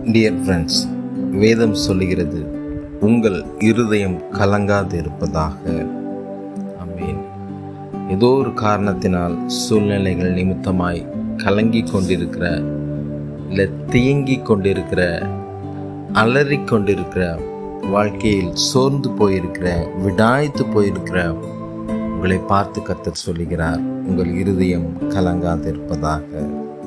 dear friends வேதம் சொல்லுகிறது உங்கள் இருதயம் கலங்காது இருப்பதாக அமீன் ஏதோ ஒரு காரணத்தினால் சூழ்நிலைகள் நிமித்தமாய் கலங்கி கொண்டிருக்கிற இல்லை தேங்கி கொண்டிருக்கிற அலறி கொண்டிருக்கிற வாழ்க்கையில் சோர்ந்து போயிருக்கிற விடாய்த்து போயிருக்கிற உங்களை பார்த்து கத்தர் சொல்லுகிறார் உங்கள் இருதயம் கலங்காது இருப்பதாக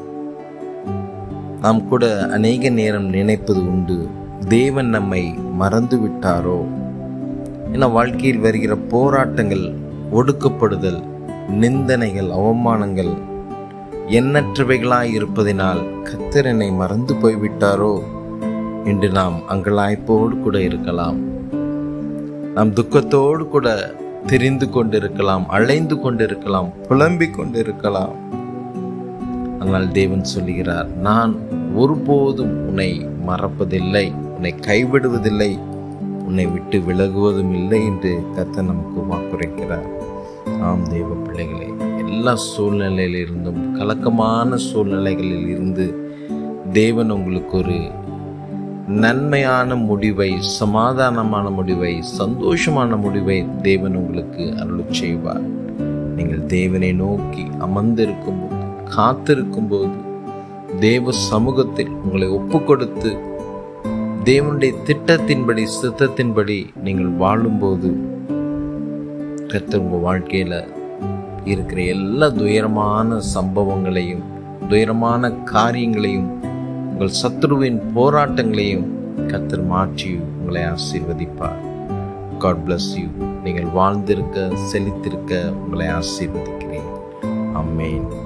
நாம் கூட அநேக நேரம் நினைப்பது உண்டு தேவன் நம்மை மறந்து விட்டாரோ என வாழ்க்கையில் வருகிற போராட்டங்கள் ஒடுக்கப்படுதல் நிந்தனைகள் அவமானங்கள் எண்ணற்றவைகளாய் இருப்பதினால் கத்தர் என்னை மறந்து போய்விட்டாரோ என்று நாம் அங்கலாய்ப்போடு கூட இருக்கலாம் நாம் துக்கத்தோடு கூட தெரிந்து கொண்டிருக்கலாம் அலைந்து கொண்டிருக்கலாம் புலம்பிக் கொண்டிருக்கலாம் ஆனால் தேவன் சொல்லுகிறார் நான் ஒருபோதும் உன்னை மறப்பதில்லை உன்னை கைவிடுவதில்லை உன்னை விட்டு விலகுவதும் இல்லை என்று கத்த நமக்கு வாக்குரைக்கிறார் ஆம் தேவ பிள்ளைகளே எல்லா சூழ்நிலையிலிருந்தும் கலக்கமான சூழ்நிலைகளில் இருந்து தேவன் உங்களுக்கு ஒரு நன்மையான முடிவை சமாதானமான முடிவை சந்தோஷமான முடிவை தேவன் உங்களுக்கு அருள் செய்வார் நீங்கள் தேவனை நோக்கி அமர்ந்திருக்கும் போது காத்திருக்கும் போது தேவ சமூகத்தில் உங்களை ஒப்பு கொடுத்து தேவனுடைய திட்டத்தின்படி சித்தத்தின்படி நீங்கள் வாழும்போது கர்த்தர் உங்கள் வாழ்க்கையில் இருக்கிற எல்லா துயரமான சம்பவங்களையும் துயரமான காரியங்களையும் உங்கள் சத்ருவின் போராட்டங்களையும் கர்த்தர் மாற்றி உங்களை ஆசீர்வதிப்பார் காட் பிளஸ் யூ நீங்கள் வாழ்ந்திருக்க செழித்திருக்க உங்களை ஆசீர்வதிக்கிறேன் அம்மேன்